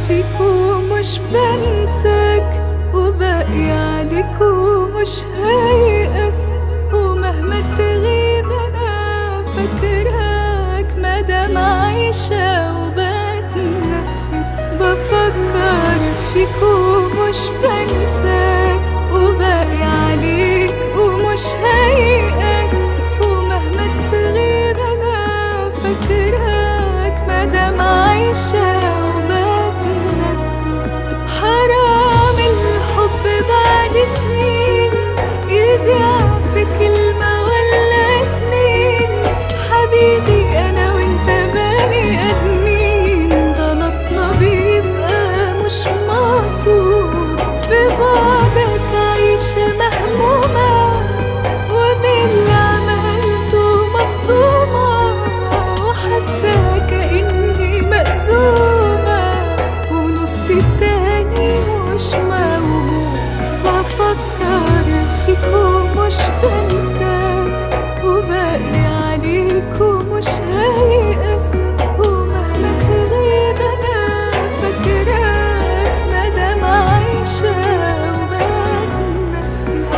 فيك ومش بنساك وباقي عليك ومش هيأس ومهما تغيب انا فاكراك مادام عايشة وبتنفس بفكر فيك ومش بنساك وباقي عليك ومش هيأس ومهما تغيب انا فاكراك مادام عايشة وبتنفس حرام الحب بعد سنين يضيع في كلمة ولا اتنين حبيبي أنا وأنت بني آدمين غلطنا بيبقى مش مقصود في بعدك عايشة مهمومة وباللي عملته مصدومة وحاسة كأني مقسومة ونص التاني مش موجود بفكر فيك ومش بنساك وباقي عليك ومش هيأس ومهما تغيب أنا فاكراك مادام عايشة وبتنفس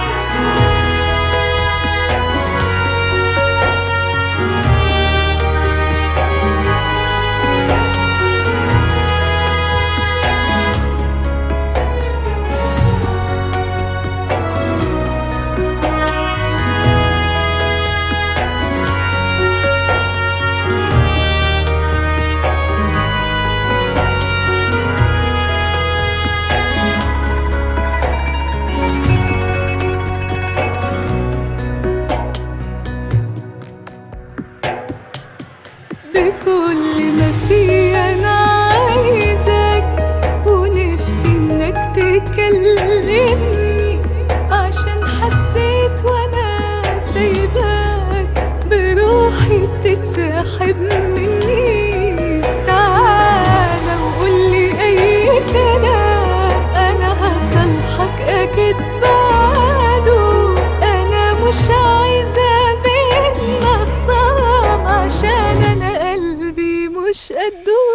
بكل ما في انا عايزك ونفسي انك تكلمني عشان حسيت وانا سايباك بروحي بتتسحب مني تعالى وقولي اي كلام انا هصالحك اكيد بعده انا مش عايزه بينا خصام عشان انا قلبي مش قده